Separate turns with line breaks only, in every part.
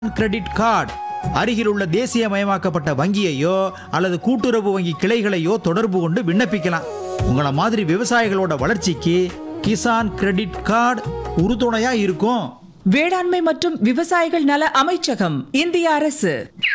credit card அருகிலுள்ள தேசியமயமாக்கப்பட்ட வங்கியையோ அல்லது கூட்டுறவு வங்கி கிளைகளையோ தொடர்பு கொண்டு விண்ணப்பிக்கலாம் உங்களை மாதிரி விவசாயிகளோட வளர்ச்சிக்கு கிசான் கிரெடிட் கார்டு உறுதுணையா இருக்கும்
வேளாண்மை மற்றும் விவசாயிகள் நல அமைச்சகம் இந்திய அரசு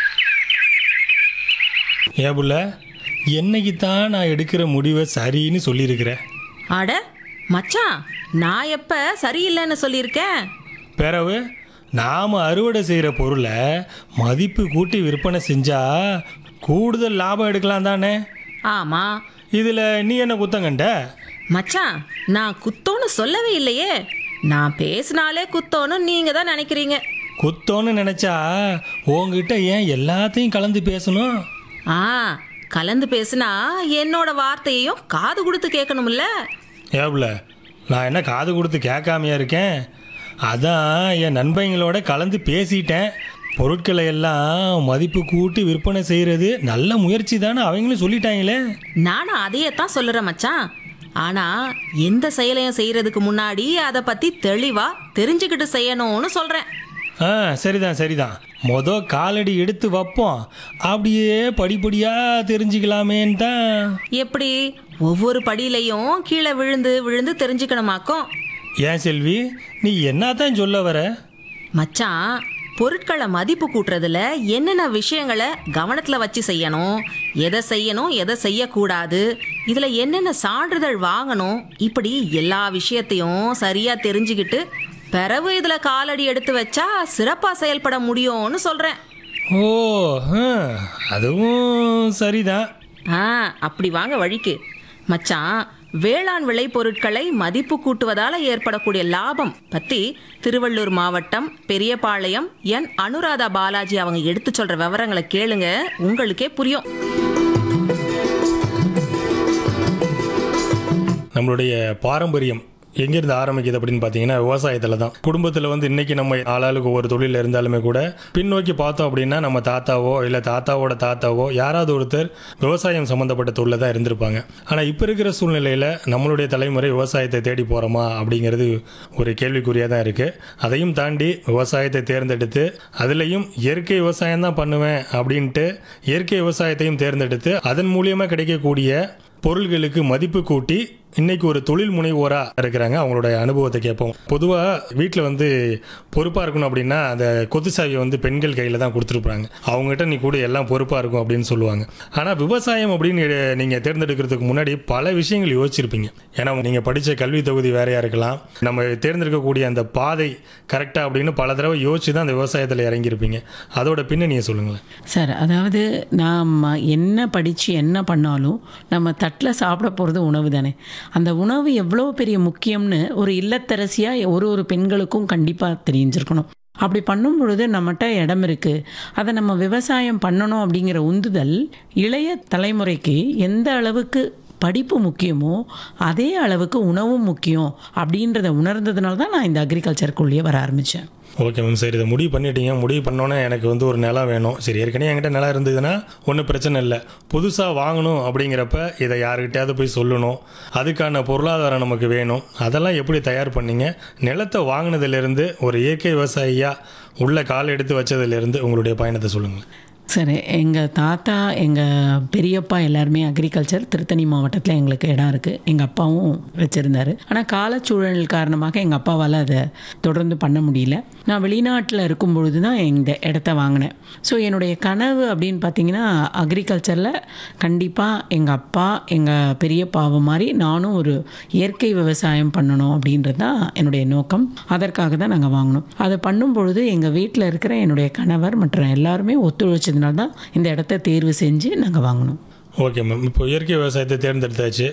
ஏபுல என்னைக்கு தான் நான் எடுக்கிற முடிவை சரின்னு சொல்லியிருக்கிறேன்
அட மச்சான் நான் எப்ப சரியில்லைன்னு சொல்லியிருக்கேன்
பிறகு நாம் அறுவடை செய்கிற பொருளை மதிப்பு கூட்டி விற்பனை செஞ்சா கூடுதல் லாபம் எடுக்கலாம் தானே
ஆமா
இதில் நீ என்ன குத்தம் கண்ட
மச்சான் நான் குத்தோன்னு சொல்லவே இல்லையே நான் பேசினாலே குத்தோன்னு நீங்க தான் நினைக்கிறீங்க
குத்தோன்னு நினச்சா உங்ககிட்ட ஏன் எல்லாத்தையும் கலந்து பேசணும்
ஆ கலந்து பேசினா என்னோட வார்த்தையையும் காது கொடுத்து கேட்கணும்ல
ஏபுல நான் என்ன காது கொடுத்து கேட்காமையா இருக்கேன் அதான் என் நண்பங்களோட கலந்து பேசிட்டேன் பொருட்களை எல்லாம் மதிப்பு கூட்டி விற்பனை செய்கிறது நல்ல முயற்சி தானே அவங்களும் சொல்லிட்டாங்களே
நானும் அதையே தான் சொல்லுறேன் மச்சான் ஆனா எந்த செயலையும் செய்யறதுக்கு முன்னாடி அதை பத்தி தெளிவா தெரிஞ்சுக்கிட்டு செய்யணும்னு சொல்றேன்
ஆ சரிதான் சரிதான் மொத காலடி எடுத்து வைப்போம் அப்படியே படிப்படியாக தெரிஞ்சுக்கலாமேன்னு தான்
எப்படி ஒவ்வொரு படியிலையும் கீழே விழுந்து விழுந்து தெரிஞ்சுக்கணுமாக்கும்
ஏன் செல்வி நீ என்னத்தான் சொல்ல வர
மச்சான் பொருட்களை மதிப்பு கூட்டுறதுல என்னென்ன விஷயங்களை கவனத்தில் வச்சு செய்யணும் எதை செய்யணும் எதை செய்யக்கூடாது இதில் என்னென்ன சான்றிதழ் வாங்கணும் இப்படி எல்லா விஷயத்தையும் சரியாக தெரிஞ்சுக்கிட்டு பிறகு இதில் காலடி எடுத்து வச்சா சிறப்பாக செயல்பட முடியும்னு சொல்கிறேன்
ஓ ஆ, அதுவும் சரிதான்
ஆ அப்படி வாங்க வழிக்கு மச்சான் வேளாண் விளைபொருட்களை மதிப்பு கூட்டுவதால ஏற்படக்கூடிய லாபம் பத்தி திருவள்ளூர் மாவட்டம் பெரியபாளையம் என் அனுராதா பாலாஜி அவங்க எடுத்து சொல்ற விவரங்களை கேளுங்க உங்களுக்கே புரியும்
நம்மளுடைய பாரம்பரியம் எங்கேருந்து ஆரம்பிக்குது அப்படின்னு பார்த்தீங்கன்னா விவசாயத்தில் தான் குடும்பத்தில் வந்து இன்னைக்கு நம்ம ஆளாளுக்கு ஒவ்வொரு தொழில் இருந்தாலுமே கூட பின்னோக்கி பார்த்தோம் அப்படின்னா நம்ம தாத்தாவோ இல்லை தாத்தாவோட தாத்தாவோ யாராவது ஒருத்தர் விவசாயம் சம்மந்தப்பட்ட தொழில் தான் இருந்திருப்பாங்க ஆனால் இப்போ இருக்கிற சூழ்நிலையில் நம்மளுடைய தலைமுறை விவசாயத்தை தேடி போகிறோமா அப்படிங்கிறது ஒரு கேள்விக்குறியாக தான் இருக்குது அதையும் தாண்டி விவசாயத்தை தேர்ந்தெடுத்து அதுலேயும் இயற்கை விவசாயம் தான் பண்ணுவேன் அப்படின்ட்டு இயற்கை விவசாயத்தையும் தேர்ந்தெடுத்து அதன் மூலியமாக கிடைக்கக்கூடிய பொருள்களுக்கு மதிப்பு கூட்டி இன்னைக்கு ஒரு தொழில் முனைவோரா இருக்கிறாங்க அவங்களோட அனுபவத்தை கேட்போம் பொதுவாக வீட்டில் வந்து பொறுப்பாக இருக்கணும் அப்படின்னா அந்த கொத்து சாவியை வந்து பெண்கள் கையில் தான் கொடுத்துருப்பாங்க அவங்ககிட்ட நீ கூட எல்லாம் பொறுப்பாக இருக்கும் அப்படின்னு சொல்லுவாங்க ஆனால் விவசாயம் அப்படின்னு நீங்கள் தேர்ந்தெடுக்கிறதுக்கு முன்னாடி பல விஷயங்கள் யோசிச்சிருப்பீங்க ஏன்னா நீங்கள் படித்த கல்வி தொகுதி வேறையாக இருக்கலாம் நம்ம தேர்ந்தெடுக்கக்கூடிய அந்த பாதை கரெக்டாக அப்படின்னு பல தடவை யோசிச்சு தான் அந்த விவசாயத்தில் இறங்கியிருப்பீங்க அதோட பின்னணியை சொல்லுங்களேன்
சார் அதாவது நாம் என்ன படித்து என்ன பண்ணாலும் நம்ம தட்டில் சாப்பிட போகிறது உணவு தானே அந்த உணவு எவ்வளோ பெரிய முக்கியம்னு ஒரு இல்லத்தரசியாக ஒரு ஒரு பெண்களுக்கும் கண்டிப்பாக தெரிஞ்சிருக்கணும் அப்படி பண்ணும் பொழுது நம்மகிட்ட இடம் இருக்குது அதை நம்ம விவசாயம் பண்ணணும் அப்படிங்கிற உந்துதல் இளைய தலைமுறைக்கு எந்த அளவுக்கு படிப்பு முக்கியமோ அதே அளவுக்கு உணவும் முக்கியம் அப்படின்றத உணர்ந்ததுனால தான் நான் இந்த அக்ரிகல்ச்சருக்குள்ளேயே வர ஆரம்பித்தேன்
ஓகே மேம் சரி இதை முடிவு பண்ணிட்டீங்க முடிவு பண்ணோன்னே எனக்கு வந்து ஒரு நிலம் வேணும் சரி ஏற்கனவே என்கிட்ட நிலம் இருந்ததுன்னா ஒன்றும் பிரச்சனை இல்லை புதுசாக வாங்கணும் அப்படிங்கிறப்ப இதை யாருக்கிட்டையாவது போய் சொல்லணும் அதுக்கான பொருளாதாரம் நமக்கு வேணும் அதெல்லாம் எப்படி தயார் பண்ணீங்க நிலத்தை வாங்கினதுலேருந்து ஒரு இயற்கை விவசாயியாக உள்ள கால் எடுத்து வச்சதுலேருந்து உங்களுடைய பயணத்தை சொல்லுங்கள்
சரி எங்கள் தாத்தா எங்கள் பெரியப்பா எல்லாருமே அக்ரிகல்ச்சர் திருத்தணி மாவட்டத்தில் எங்களுக்கு இடம் இருக்குது எங்கள் அப்பாவும் வச்சுருந்தாரு ஆனால் காலச்சூழல் காரணமாக எங்கள் அப்பாவால் அதை தொடர்ந்து பண்ண முடியல நான் வெளிநாட்டில் இருக்கும் பொழுது தான் இந்த இடத்த வாங்கினேன் ஸோ என்னுடைய கனவு அப்படின்னு பார்த்தீங்கன்னா அக்ரிகல்ச்சரில் கண்டிப்பாக எங்கள் அப்பா எங்கள் பெரியப்பாவை மாதிரி நானும் ஒரு இயற்கை விவசாயம் பண்ணணும் அப்படின்றது தான் என்னுடைய நோக்கம் அதற்காக தான் நாங்கள் வாங்கினோம் அதை பண்ணும் பொழுது எங்கள் வீட்டில் இருக்கிற என்னுடைய கணவர் மற்ற எல்லாருமே ஒத்துழைச்சதுனால தான் இந்த இடத்த தேர்வு செஞ்சு நாங்கள் வாங்கினோம்
ஓகே மேம் இப்போ இயற்கை விவசாயத்தை தேர்ந்தெடுத்தாச்சு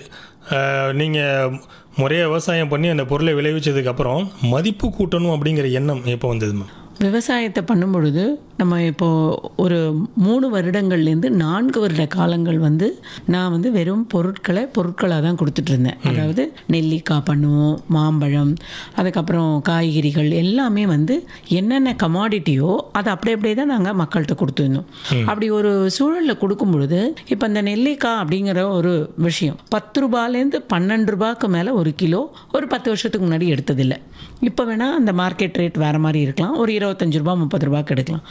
நீங்கள் முறையாக விவசாயம் பண்ணி அந்த பொருளை விளைவிச்சதுக்கப்புறம் மதிப்பு கூட்டணும் அப்படிங்கிற எண்ணம் எப்போ வந்தது மேம்
விவசாயத்தை பண்ணும் பொழுது நம்ம இப்போது ஒரு மூணு வருடங்கள்லேருந்து நான்கு வருட காலங்கள் வந்து நான் வந்து வெறும் பொருட்களை பொருட்களாக தான் கொடுத்துட்டு இருந்தேன் அதாவது நெல்லிக்காய் பண்ணுவோம் மாம்பழம் அதுக்கப்புறம் காய்கறிகள் எல்லாமே வந்து என்னென்ன கமாடிட்டியோ அதை அப்படியே அப்படியே தான் நாங்கள் மக்கள்கிட்ட கொடுத்துருந்தோம் அப்படி ஒரு சூழலில் கொடுக்கும் பொழுது இப்போ இந்த நெல்லிக்காய் அப்படிங்கிற ஒரு விஷயம் பத்து ரூபாலேருந்து பன்னெண்டு ரூபாய்க்கு மேலே ஒரு கிலோ ஒரு பத்து வருஷத்துக்கு முன்னாடி எடுத்ததில்லை இப்போ வேணால் அந்த மார்க்கெட் ரேட் வேறு மாதிரி இருக்கலாம் ஒரு இருபத்தஞ்சு ரூபா முப்பது ரூபாய்க்கு எடுக்கலாம்